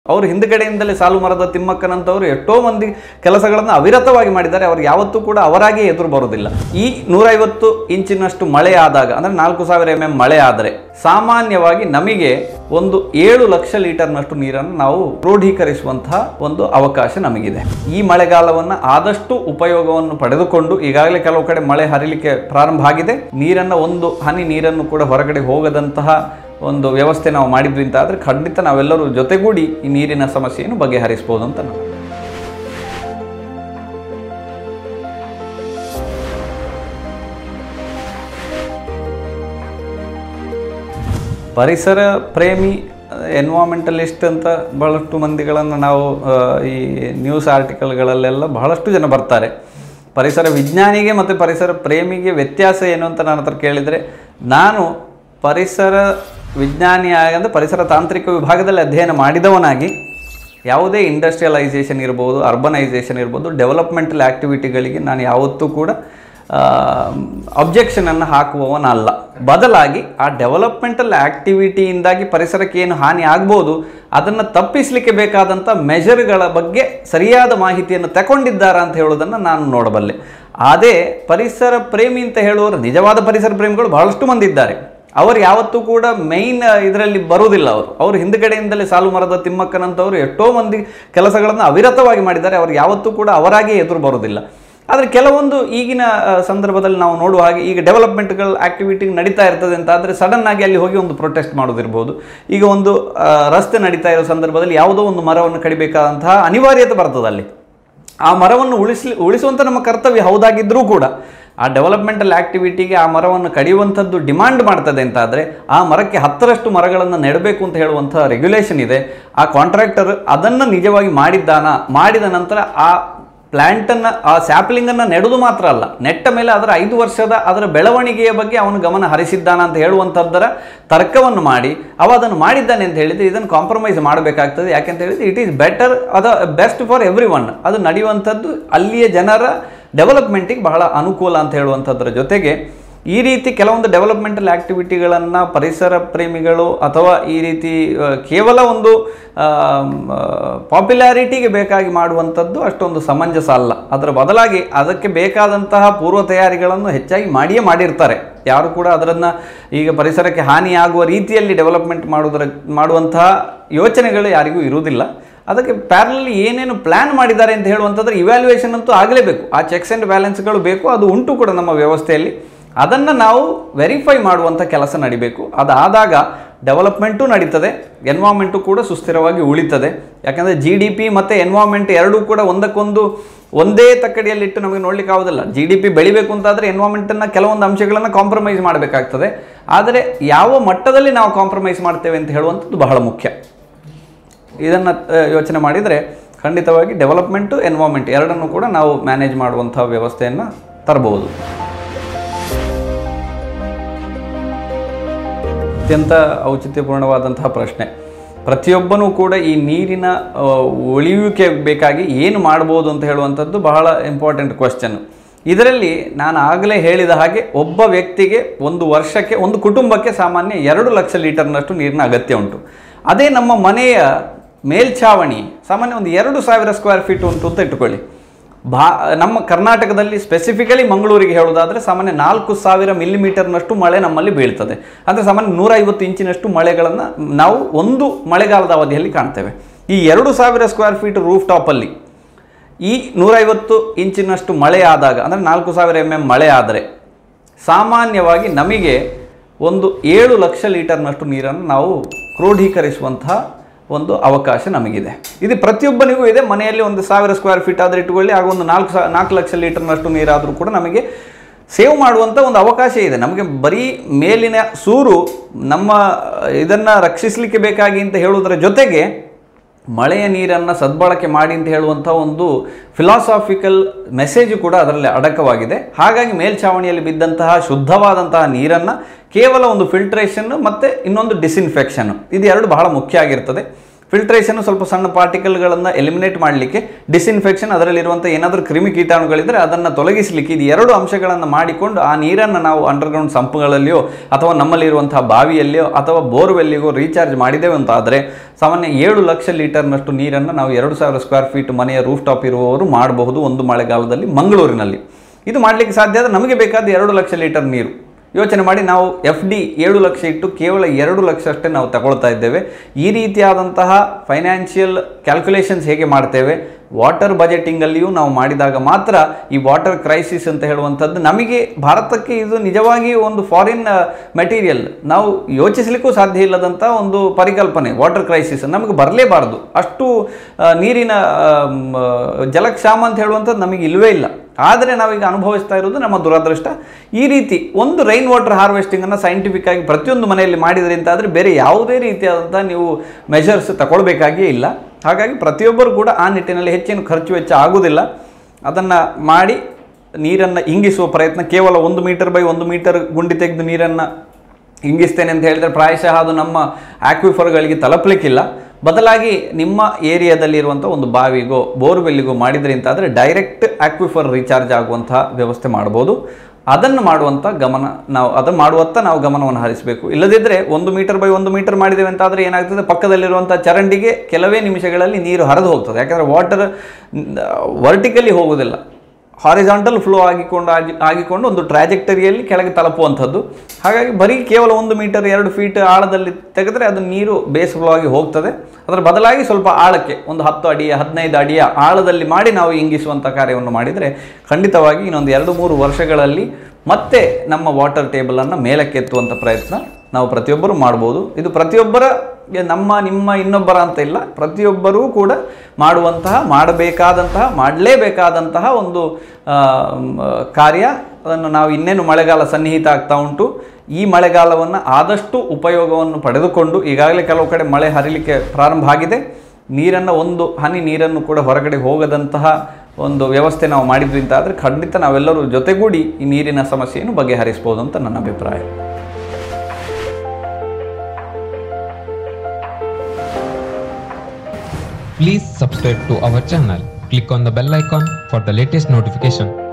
ಅವರು ಹಿಂದ್ಗಡೆಯಿಂದಲೇ ಸಾಲು ಮರದ ತಿಮ್ಮಕ್ಕನಂತವರು ಎಷ್ಟೋ ಮಂದಿ ಕೆಲಸಗಳನ್ನು ಅವಿರತವಾಗಿ ಮಾಡಿದ್ದಾರೆ ಅವ್ರು ಯಾವತ್ತೂ ಕೂಡ ಅವರಾಗಿ ಎದುರು ಬರೋದಿಲ್ಲ ಈ ನೂರೈವತ್ತು ಇಂಚಿನಷ್ಟು ಮಳೆ ಆದಾಗ ಅಂದರೆ ನಾಲ್ಕು ಸಾವಿರ ಎಮ್ ಎಂ ಮಳೆ ಆದರೆ ಸಾಮಾನ್ಯವಾಗಿ ನಮಗೆ ಒಂದು ಏಳು ಲಕ್ಷ ಲೀಟರ್ನಷ್ಟು ನೀರನ್ನು ನಾವು ಕ್ರೋಢೀಕರಿಸುವಂತಹ ಒಂದು ಅವಕಾಶ ನಮಗಿದೆ ಈ ಮಳೆಗಾಲವನ್ನು ಆದಷ್ಟು ಉಪಯೋಗವನ್ನು ಪಡೆದುಕೊಂಡು ಈಗಾಗಲೇ ಕೆಲವು ಕಡೆ ಮಳೆ ಹರಿಲಿಕ್ಕೆ ಪ್ರಾರಂಭ ಆಗಿದೆ ನೀರನ್ನು ಒಂದು ಹನಿ ನೀರನ್ನು ಕೂಡ ಹೊರಗಡೆ ಹೋಗದಂತಹ ಒಂದು ವ್ಯವಸ್ಥೆ ನಾವು ಮಾಡಿದ್ವಿ ಅಂತ ಆದರೆ ಖಂಡಿತ ನಾವೆಲ್ಲರೂ ಜೊತೆಗೂಡಿ ಈ ನೀರಿನ ಸಮಸ್ಯೆಯನ್ನು ಬಗೆಹರಿಸ್ಬೋದು ಅಂತ ನಾವು ಪರಿಸರ ಪ್ರೇಮಿ ಎನ್ವಾಮೆಂಟಲಿಸ್ಟ್ ಅಂತ ಬಹಳಷ್ಟು ಮಂದಿಗಳನ್ನು ನಾವು ಆ, ಈ ನ್ಯೂಸ್ ಆರ್ಟಿಕಲ್ಗಳಲ್ಲೆಲ್ಲ ಬಹಳಷ್ಟು ಜನ ಬರ್ತಾರೆ ಪರಿಸರ ವಿಜ್ಞಾನಿಗೆ ಮತ್ತು ಪರಿಸರ ಪ್ರೇಮಿಗೆ ವ್ಯತ್ಯಾಸ ಏನು ಅಂತ ನನ್ನ ಹತ್ರ ಕೇಳಿದರೆ ನಾನು ಪರಿಸರ ವಿಜ್ಞಾನಿ ಅಂದರೆ ಪರಿಸರ ತಾಂತ್ರಿಕ ವಿಭಾಗದಲ್ಲಿ ಅಧ್ಯಯನ ಮಾಡಿದವನಾಗಿ ಯಾವುದೇ ಇಂಡಸ್ಟ್ರಿಯಲೈಸೇಷನ್ ಇರ್ಬೋದು ಅರ್ಬನೈಸೇಷನ್ ಇರ್ಬೋದು ಡೆವಲಪ್ಮೆಂಟಲ್ ಆ್ಯಕ್ಟಿವಿಟಿಗಳಿಗೆ ನಾನು ಯಾವತ್ತೂ ಕೂಡ ಅಬ್ಜೆಕ್ಷನನ್ನು ಹಾಕುವವನಲ್ಲ ಬದಲಾಗಿ ಆ ಡೆವಲಪ್ಮೆಂಟಲ್ ಆ್ಯಕ್ಟಿವಿಟಿಯಿಂದಾಗಿ ಪರಿಸರಕ್ಕೆ ಏನು ಹಾನಿ ಆಗ್ಬೋದು ಅದನ್ನು ತಪ್ಪಿಸಲಿಕ್ಕೆ ಬೇಕಾದಂಥ ಮೆಷರ್ಗಳ ಬಗ್ಗೆ ಸರಿಯಾದ ಮಾಹಿತಿಯನ್ನು ತಗೊಂಡಿದ್ದಾರಾ ಅಂತ ಹೇಳೋದನ್ನು ನಾನು ನೋಡಬಲ್ಲೆ ಅದೇ ಪರಿಸರ ಪ್ರೇಮಿ ಅಂತ ಹೇಳುವವರು ನಿಜವಾದ ಪರಿಸರ ಪ್ರೇಮಿಗಳು ಬಹಳಷ್ಟು ಮಂದಿ ಇದ್ದಾರೆ ಅವರು ಯಾವತ್ತೂ ಕೂಡ ಮೈನ್ ಇದರಲ್ಲಿ ಬರುವುದಿಲ್ಲ ಅವರು ಅವರು ಹಿಂದ್ಗಡೆಯಿಂದಲೇ ಸಾಲು ಮರದ ತಿಮ್ಮಕ್ಕನಂತವರು ಎಷ್ಟೋ ಮಂದಿ ಕೆಲಸಗಳನ್ನು ಅವಿರತವಾಗಿ ಮಾಡಿದ್ದಾರೆ ಅವರು ಯಾವತ್ತೂ ಕೂಡ ಅವರಾಗಿ ಎದುರು ಬರೋದಿಲ್ಲ ಆದರೆ ಕೆಲವೊಂದು ಈಗಿನ ಆ, ಸಂದರ್ಭದಲ್ಲಿ ನಾವು ನೋಡುವ ಹಾಗೆ ಈಗ ಡೆವಲಪ್ಮೆಂಟ್ಗಳ ಆಕ್ಟಿವಿಟಿ ನಡೀತಾ ಇರ್ತದೆ ಅಂತ ಆದರೆ ಸಡನ್ ಆಗಿ ಅಲ್ಲಿ ಹೋಗಿ ಒಂದು ಪ್ರೊಟೆಸ್ಟ್ ಮಾಡೋದಿರ್ಬೋದು ಈಗ ಒಂದು ಆ, ರಸ್ತೆ ನಡೀತಾ ಇರೋ ಸಂದರ್ಭದಲ್ಲಿ ಯಾವುದೋ ಒಂದು ಮರವನ್ನು ಕಡಿಬೇಕಾದಂತಹ ಅನಿವಾರ್ಯತೆ ಬರ್ತದೆ ಅಲ್ಲಿ ಆ ಮರವನ್ನು ಉಳಿಸ್ಲಿ ಉಳಿಸುವಂಥ ನಮ್ಮ ಕರ್ತವ್ಯ ಹೌದಾಗಿದ್ದರೂ ಕೂಡ ಆ ಡೆವಲಪ್ಮೆಂಟಲ್ ಆ್ಯಕ್ಟಿವಿಟಿಗೆ ಆ ಮರವನ್ನು ಕಡಿಯುವಂಥದ್ದು ಡಿಮಾಂಡ್ ಮಾಡ್ತದೆ ಅಂತ ಆದರೆ ಆ ಮರಕ್ಕೆ ಹತ್ತರಷ್ಟು ಮರಗಳನ್ನು ನೆಡಬೇಕು ಅಂತ ಹೇಳುವಂಥ ರೆಗ್ಯುಲೇಷನ್ ಇದೆ ಆ ಕಾಂಟ್ರಾಕ್ಟರ್ ಅದನ್ನು ನಿಜವಾಗಿ ಮಾಡಿದ್ದಾನ ಮಾಡಿದ ನಂತರ ಆ ಪ್ಲ್ಯಾಂಟನ್ನು ಆ ಸ್ಯಾಪ್ಲಿಂಗನ್ನು ನೆಡೋದು ಮಾತ್ರ ಅಲ್ಲ ನೆಟ್ಟ ಮೇಲೆ ಅದರ ಐದು ವರ್ಷದ ಅದರ ಬೆಳವಣಿಗೆಯ ಬಗ್ಗೆ ಅವನು ಗಮನ ಹರಿಸಿದ್ದಾನ ಅಂತ ಹೇಳುವಂಥದ್ದರ ತರ್ಕವನ್ನು ಮಾಡಿ ಅವ ಅದನ್ನು ಮಾಡಿದ್ದಾನೆ ಅಂತ ಹೇಳಿದರೆ ಇದನ್ನು ಕಾಂಪ್ರಮೈಸ್ ಮಾಡಬೇಕಾಗ್ತದೆ ಯಾಕೆಂತ ಹೇಳಿದರೆ ಇಟ್ ಈಸ್ ಬೆಟರ್ ಅದು ಬೆಸ್ಟ್ ಫಾರ್ ಎವ್ರಿ ಒನ್ ಅದು ನಡೆಯುವಂಥದ್ದು ಅಲ್ಲಿಯ ಜನರ ಡೆವಲಪ್ಮೆಂಟಿಗೆ ಬಹಳ ಅನುಕೂಲ ಅಂತ ಹೇಳುವಂಥದ್ರ ಜೊತೆಗೆ ಈ ರೀತಿ ಕೆಲವೊಂದು ಡೆವಲಪ್ಮೆಂಟಲ್ ಆ್ಯಕ್ಟಿವಿಟಿಗಳನ್ನು ಪರಿಸರ ಪ್ರೇಮಿಗಳು ಅಥವಾ ಈ ರೀತಿ ಆ, ಕೇವಲ ಒಂದು ಪಾಪ್ಯುಲಾರಿಟಿಗೆ ಬೇಕಾಗಿ ಮಾಡುವಂಥದ್ದು ಅಷ್ಟೊಂದು ಸಮಂಜಸ ಅಲ್ಲ ಅದರ ಬದಲಾಗಿ ಅದಕ್ಕೆ ಬೇಕಾದಂತಹ ಪೂರ್ವ ತಯಾರಿಗಳನ್ನು ಹೆಚ್ಚಾಗಿ ಮಾಡಿಯೇ ಮಾಡಿರ್ತಾರೆ ಯಾರು ಕೂಡ ಅದರನ್ನು ಈಗ ಪರಿಸರಕ್ಕೆ ಹಾನಿಯಾಗುವ ರೀತಿಯಲ್ಲಿ ಡೆವಲಪ್ಮೆಂಟ್ ಮಾಡುವುದರ ಮಾಡುವಂತಹ ಯೋಚನೆಗಳು ಯಾರಿಗೂ ಇರುವುದಿಲ್ಲ ಅದಕ್ಕೆ ಪ್ಯಾರಲಲ್ಲಿ ಏನೇನು ಪ್ಲ್ಯಾನ್ ಮಾಡಿದ್ದಾರೆ ಅಂತ ಹೇಳುವಂಥದ್ರ ಇವ್ಯಾಲ್ಯೂಯೇಷನ್ ಅಂತೂ ಆಗಲೇಬೇಕು ಆ ಚೆಕ್ಸ್ ಆ್ಯಂಡ್ ಬ್ಯಾಲೆನ್ಸ್ಗಳು ಬೇಕು ಅದು ಉಂಟು ಕೂಡ ನಮ್ಮ ವ್ಯವಸ್ಥೆಯಲ್ಲಿ ಅದನ್ನು ನಾವು ವೆರಿಫೈ ಮಾಡುವಂಥ ಕೆಲಸ ನಡಿಬೇಕು ಅದಾದಾಗ ಡೆವಲಪ್ಮೆಂಟು ನಡೀತದೆ ಎನ್ವಾಮೆಂಟು ಕೂಡ ಸುಸ್ಥಿರವಾಗಿ ಉಳಿತದೆ ಯಾಕಂದರೆ ಜಿ ಡಿ ಪಿ ಮತ್ತು ಎನ್ವಾಮೆಂಟ್ ಎರಡೂ ಕೂಡ ಒಂದಕ್ಕೊಂದು ಒಂದೇ ತಕ್ಕಡಿಯಲ್ಲಿಟ್ಟು ನಮಗೆ ನೋಡ್ಲಿಕ್ಕೆ ಆಗೋದಿಲ್ಲ ಜಿ ಡಿ ಪಿ ಬೆಳಿಬೇಕು ಅಂತಾದರೆ ಎನ್ವಾಮೆಂಟನ್ನು ಕೆಲವೊಂದು ಅಂಶಗಳನ್ನು ಕಾಂಪ್ರಮೈಸ್ ಮಾಡಬೇಕಾಗ್ತದೆ ಆದರೆ ಯಾವ ಮಟ್ಟದಲ್ಲಿ ನಾವು ಕಾಂಪ್ರಮೈಸ್ ಮಾಡ್ತೇವೆ ಅಂತ ಹೇಳುವಂಥದ್ದು ಬಹಳ ಮುಖ್ಯ ಇದನ್ನು ಯೋಚನೆ ಮಾಡಿದರೆ ಖಂಡಿತವಾಗಿ ಡೆವಲಪ್ಮೆಂಟು ಎನ್ವಾಮೆಂಟ್ ಎರಡನ್ನು ಕೂಡ ನಾವು ಮ್ಯಾನೇಜ್ ಮಾಡುವಂಥ ವ್ಯವಸ್ಥೆಯನ್ನು ತರಬಹುದು ಅತ್ಯಂತ ಔಚಿತ್ಯಪೂರ್ಣವಾದಂತಹ ಪ್ರಶ್ನೆ ಪ್ರತಿಯೊಬ್ಬನೂ ಕೂಡ ಈ ನೀರಿನ ಆ, ಉಳಿಯುವಿಕೆ ಬೇಕಾಗಿ ಏನು ಮಾಡ್ಬೋದು ಅಂತ ಹೇಳುವಂಥದ್ದು ಬಹಳ ಇಂಪಾರ್ಟೆಂಟ್ ಕ್ವಶನ್ ಇದರಲ್ಲಿ ನಾನು ಆಗಲೇ ಹೇಳಿದ ಹಾಗೆ ಒಬ್ಬ ವ್ಯಕ್ತಿಗೆ ಒಂದು ವರ್ಷಕ್ಕೆ ಒಂದು ಕುಟುಂಬಕ್ಕೆ ಸಾಮಾನ್ಯ ಎರಡು ಲಕ್ಷ ಲೀಟರ್ನಷ್ಟು ನೀರಿನ ಅಗತ್ಯ ಉಂಟು ಅದೇ ನಮ್ಮ ಮನೆಯ ಮೇಲ್ಛಾವಣಿ ಸಾಮಾನ್ಯ ಒಂದು ಎರಡು ಸಾವಿರ ಸ್ಕ್ವೇರ್ ಫೀಟ್ ಉಂಟು ಅಂತ ಇಟ್ಟುಕೊಳ್ಳಿ ಭಾ ನಮ್ಮ ಕರ್ನಾಟಕದಲ್ಲಿ ಸ್ಪೆಸಿಫಿಕಲಿ ಮಂಗಳೂರಿಗೆ ಹೇಳೋದಾದರೆ ಸಾಮಾನ್ಯ ನಾಲ್ಕು ಸಾವಿರ ಮಿಲಿಮೀಟರ್ನಷ್ಟು ಮಳೆ ನಮ್ಮಲ್ಲಿ ಬೀಳ್ತದೆ ಅಂದರೆ ಸಾಮಾನ್ಯ ನೂರೈವತ್ತು ಇಂಚಿನಷ್ಟು ಮಳೆಗಳನ್ನು ನಾವು ಒಂದು ಮಳೆಗಾಲದ ಅವಧಿಯಲ್ಲಿ ಕಾಣ್ತೇವೆ ಈ ಎರಡು ಸಾವಿರ ಸ್ಕ್ವೇರ್ ಫೀಟ್ ರೂಫ್ ಟಾಪಲ್ಲಿ ಈ ನೂರೈವತ್ತು ಇಂಚಿನಷ್ಟು ಮಳೆ ಆದಾಗ ಅಂದರೆ ನಾಲ್ಕು ಸಾವಿರ ಎಮ್ ಎಮ್ ಮಳೆ ಆದರೆ ಸಾಮಾನ್ಯವಾಗಿ ನಮಗೆ ಒಂದು ಏಳು ಲಕ್ಷ ಲೀಟರ್ನಷ್ಟು ನೀರನ್ನು ನಾವು ಕ್ರೋಢೀಕರಿಸುವಂತಹ ಒಂದು ಅವಕಾಶ ನಮಗಿದೆ ಇದು ಪ್ರತಿಯೊಬ್ಬನಿಗೂ ಇದೆ ಮನೆಯಲ್ಲಿ ಒಂದು ಸಾವಿರ ಸ್ಕ್ವೇರ್ ಫೀಟ್ ಆದರೆ ಇಟ್ಟುಕೊಳ್ಳಿ ಆಗ ಒಂದು ನಾಲ್ಕು ಸಾ ನಾಲ್ಕು ಲಕ್ಷ ಲೀಟರ್ನಷ್ಟು ನೀರಾದರೂ ಕೂಡ ನಮಗೆ ಸೇವ್ ಮಾಡುವಂಥ ಒಂದು ಅವಕಾಶ ಇದೆ ನಮಗೆ ಬರೀ ಮೇಲಿನ ಸೂರು ನಮ್ಮ ಇದನ್ನು ರಕ್ಷಿಸಲಿಕ್ಕೆ ಬೇಕಾಗಿ ಅಂತ ಹೇಳುವುದರ ಜೊತೆಗೆ ಮಳೆಯ ನೀರನ್ನು ಸದ್ಬಳಕೆ ಮಾಡಿ ಅಂತ ಹೇಳುವಂಥ ಒಂದು ಫಿಲಾಸಾಫಿಕಲ್ ಮೆಸೇಜು ಕೂಡ ಅದರಲ್ಲಿ ಅಡಕವಾಗಿದೆ ಹಾಗಾಗಿ ಮೇಲ್ಛಾವಣಿಯಲ್ಲಿ ಬಿದ್ದಂತಹ ಶುದ್ಧವಾದಂತಹ ನೀರನ್ನು ಕೇವಲ ಒಂದು ಫಿಲ್ಟ್ರೇಷನ್ ಮತ್ತು ಇನ್ನೊಂದು ಡಿಸ್ಇನ್ಫೆಕ್ಷನ್ ಇದು ಎರಡು ಬಹಳ ಮುಖ್ಯ ಆಗಿರ್ತದೆ ಫಿಲ್ಟ್ರೇಷನ್ ಸ್ವಲ್ಪ ಸಣ್ಣ ಪಾರ್ಟಿಕಲ್ಗಳನ್ನು ಎಲಿಮಿನೇಟ್ ಮಾಡಲಿಕ್ಕೆ ಡಿಸ್ಇನ್ಫೆಕ್ಷನ್ ಅದರಲ್ಲಿರುವಂಥ ಏನಾದರೂ ಕ್ರಿಮಿ ಕೀಟಾಣುಗಳಿದ್ದರೆ ಅದನ್ನು ತೊಲಗಿಸಲಿಕ್ಕೆ ಇದು ಎರಡು ಅಂಶಗಳನ್ನು ಮಾಡಿಕೊಂಡು ಆ ನೀರನ್ನು ನಾವು ಅಂಡರ್ಗ್ರೌಂಡ್ ಸಂಪ್ಗಳಲ್ಲಿಯೋ ಅಥವಾ ನಮ್ಮಲ್ಲಿರುವಂತಹ ಬಾವಿಯಲ್ಲಿಯೋ ಅಥವಾ ಬೋರ್ವೆಲ್ಲಿಗೋ ರೀಚಾರ್ಜ್ ಮಾಡಿದ್ದೇವೆ ಅಂತ ಆದರೆ ಸಾಮಾನ್ಯ ಏಳು ಲಕ್ಷ ಲೀಟರ್ನಷ್ಟು ನೀರನ್ನು ನಾವು ಎರಡು ಸಾವಿರ ಸ್ಕ್ವೇರ್ ಫೀಟ್ ಮನೆಯ ರೂಫ್ ಟಾಪ್ ಇರುವವರು ಮಾಡಬಹುದು ಒಂದು ಮಳೆಗಾಲದಲ್ಲಿ ಮಂಗಳೂರಿನಲ್ಲಿ ಇದು ಮಾಡಲಿಕ್ಕೆ ಸಾಧ್ಯ ಆದರೆ ನಮಗೆ ಬೇಕಾದ ಎರಡು ಲಕ್ಷ ಲೀಟರ್ ನೀರು ಯೋಚನೆ ಮಾಡಿ ನಾವು ಎಫ್ ಡಿ ಏಳು ಲಕ್ಷ ಇಟ್ಟು ಕೇವಲ ಎರಡು ಲಕ್ಷ ಅಷ್ಟೇ ನಾವು ತಗೊಳ್ತಾ ಇದ್ದೇವೆ ಈ ರೀತಿಯಾದಂತಹ ಫೈನಾನ್ಷಿಯಲ್ ಕ್ಯಾಲ್ಕುಲೇಷನ್ಸ್ ಹೇಗೆ ಮಾಡ್ತೇವೆ ವಾಟರ್ ಬಜೆಟಿಂಗಲ್ಲಿಯೂ ನಾವು ಮಾಡಿದಾಗ ಮಾತ್ರ ಈ ವಾಟರ್ ಕ್ರೈಸಿಸ್ ಅಂತ ಹೇಳುವಂಥದ್ದು ನಮಗೆ ಭಾರತಕ್ಕೆ ಇದು ನಿಜವಾಗಿಯೂ ಒಂದು ಫಾರಿನ್ ಮೆಟೀರಿಯಲ್ ನಾವು ಯೋಚಿಸಲಿಕ್ಕೂ ಸಾಧ್ಯ ಇಲ್ಲದಂಥ ಒಂದು ಪರಿಕಲ್ಪನೆ ವಾಟರ್ ಕ್ರೈಸಿಸ್ ನಮಗೆ ಬರಲೇಬಾರದು ಅಷ್ಟು ಆ, ನೀರಿನ ಆಮ್, ಜಲಕ್ಷಾಮ ಅಂತ ಹೇಳುವಂಥದ್ದು ನಮಗೆ ಇಲ್ಲವೇ ಇಲ್ಲ ಆದರೆ ನಾವೀಗ ಅನುಭವಿಸ್ತಾ ಇರೋದು ನಮ್ಮ ದುರದೃಷ್ಟ ಈ ರೀತಿ ಒಂದು ರೈನ್ ವಾಟರ್ ಹಾರ್ವೆಸ್ಟಿಂಗನ್ನು ಸೈಂಟಿಫಿಕ್ ಆಗಿ ಪ್ರತಿಯೊಂದು ಮನೆಯಲ್ಲಿ ಮಾಡಿದ್ರಿ ಅಂತ ಆದರೆ ಬೇರೆ ಯಾವುದೇ ರೀತಿಯಾದಂಥ ನೀವು ಮೆಷರ್ಸ್ ತಗೊಳ್ಬೇಕಾಗಿಯೇ ಇಲ್ಲ ಹಾಗಾಗಿ ಪ್ರತಿಯೊಬ್ಬರು ಕೂಡ ಆ ನಿಟ್ಟಿನಲ್ಲಿ ಹೆಚ್ಚಿನ ಖರ್ಚು ವೆಚ್ಚ ಆಗುವುದಿಲ್ಲ ಅದನ್ನು ಮಾಡಿ ನೀರನ್ನು ಇಂಗಿಸುವ ಪ್ರಯತ್ನ ಕೇವಲ ಒಂದು ಮೀಟರ್ ಬೈ ಒಂದು ಮೀಟರ್ ಗುಂಡಿ ತೆಗೆದು ನೀರನ್ನು ಇಂಗಿಸ್ತೇನೆ ಅಂತ ಹೇಳಿದರೆ ಪ್ರಾಯಶಃ ಅದು ನಮ್ಮ ಆಕ್ವಿಫರ್ಗಳಿಗೆ ತಲುಪಲಿಕ್ಕಿಲ್ಲ ಬದಲಾಗಿ ನಿಮ್ಮ ಏರಿಯಾದಲ್ಲಿರುವಂಥ ಒಂದು ಬಾವಿಗೋ ಬೋರ್ವೆಲ್ಲಿಗೋ ಮಾಡಿದ್ರಿ ಅಂತಾದರೆ ಡೈರೆಕ್ಟ್ ಆಕ್ವಿಫರ್ ರೀಚಾರ್ಜ್ ಆಗುವಂತಹ ವ್ಯವಸ್ಥೆ ಮಾಡ್ಬೋದು ಅದನ್ನು ಮಾಡುವಂಥ ಗಮನ ನಾವು ಅದನ್ನು ಮಾಡುವತ್ತ ನಾವು ಗಮನವನ್ನು ಹರಿಸಬೇಕು ಇಲ್ಲದಿದ್ದರೆ ಒಂದು ಮೀಟರ್ ಬೈ ಒಂದು ಮೀಟರ್ ಮಾಡಿದ್ದೇವೆ ಅಂತಾದರೆ ಏನಾಗ್ತದೆ ಪಕ್ಕದಲ್ಲಿರುವಂಥ ಚರಂಡಿಗೆ ಕೆಲವೇ ನಿಮಿಷಗಳಲ್ಲಿ ನೀರು ಹರಿದು ಹೋಗ್ತದೆ ಯಾಕಂದರೆ ವಾಟರ್ ವರ್ಟಿಕಲಿ ಹೋಗೋದಿಲ್ಲ ಹಾರಿಜಾಂಟಲ್ ಫ್ಲೋ ಆಗಿಕೊಂಡು ಆಗಿ ಆಗಿಕೊಂಡು ಒಂದು ಟ್ರಾಜೆಕ್ಟರಿಯಲ್ಲಿ ಕೆಳಗೆ ತಲುಪುವಂಥದ್ದು ಹಾಗಾಗಿ ಬರೀ ಕೇವಲ ಒಂದು ಮೀಟರ್ ಎರಡು ಫೀಟ್ ಆಳದಲ್ಲಿ ತೆಗೆದರೆ ಅದು ನೀರು ಬೇಸ್ ಫ್ಲೋ ಆಗಿ ಹೋಗ್ತದೆ ಅದರ ಬದಲಾಗಿ ಸ್ವಲ್ಪ ಆಳಕ್ಕೆ ಒಂದು ಹತ್ತು ಅಡಿಯ ಹದಿನೈದು ಅಡಿಯ ಆಳದಲ್ಲಿ ಮಾಡಿ ನಾವು ಇಂಗಿಸುವಂಥ ಕಾರ್ಯವನ್ನು ಮಾಡಿದರೆ ಖಂಡಿತವಾಗಿ ಇನ್ನೊಂದು ಎರಡು ಮೂರು ವರ್ಷಗಳಲ್ಲಿ ಮತ್ತೆ ನಮ್ಮ ವಾಟರ್ ಟೇಬಲನ್ನು ಮೇಲಕ್ಕೆತ್ತುವಂಥ ಪ್ರಯತ್ನ ನಾವು ಪ್ರತಿಯೊಬ್ಬರು ಮಾಡ್ಬೋದು ಇದು ಪ್ರತಿಯೊಬ್ಬರ ಗೆ ನಮ್ಮ ನಿಮ್ಮ ಇನ್ನೊಬ್ಬರ ಅಂತ ಇಲ್ಲ ಪ್ರತಿಯೊಬ್ಬರೂ ಕೂಡ ಮಾಡುವಂತಹ ಮಾಡಬೇಕಾದಂತಹ ಮಾಡಲೇಬೇಕಾದಂತಹ ಒಂದು ಆ, ಮ್, ಕಾರ್ಯ ಅದನ್ನು ನಾವು ಇನ್ನೇನು ಮಳೆಗಾಲ ಸನ್ನಿಹಿತ ಆಗ್ತಾ ಉಂಟು ಈ ಮಳೆಗಾಲವನ್ನು ಆದಷ್ಟು ಉಪಯೋಗವನ್ನು ಪಡೆದುಕೊಂಡು ಈಗಾಗಲೇ ಕೆಲವು ಕಡೆ ಮಳೆ ಹರಿಲಿಕ್ಕೆ ಪ್ರಾರಂಭ ಆಗಿದೆ ನೀರನ್ನು ಒಂದು ಹನಿ ನೀರನ್ನು ಕೂಡ ಹೊರಗಡೆ ಹೋಗದಂತಹ ಒಂದು ವ್ಯವಸ್ಥೆ ನಾವು ಮಾಡಿದ್ವಿ ಅಂತ ಆದರೆ ಖಂಡಿತ ನಾವೆಲ್ಲರೂ ಜೊತೆಗೂಡಿ ಈ ನೀರಿನ ಸಮಸ್ಯೆಯನ್ನು ಬಗೆಹರಿಸ್ಬೋದು ಅಂತ ನನ್ನ ಅಭಿಪ್ರಾಯ Please subscribe to our channel. Click on the bell icon for the latest notification.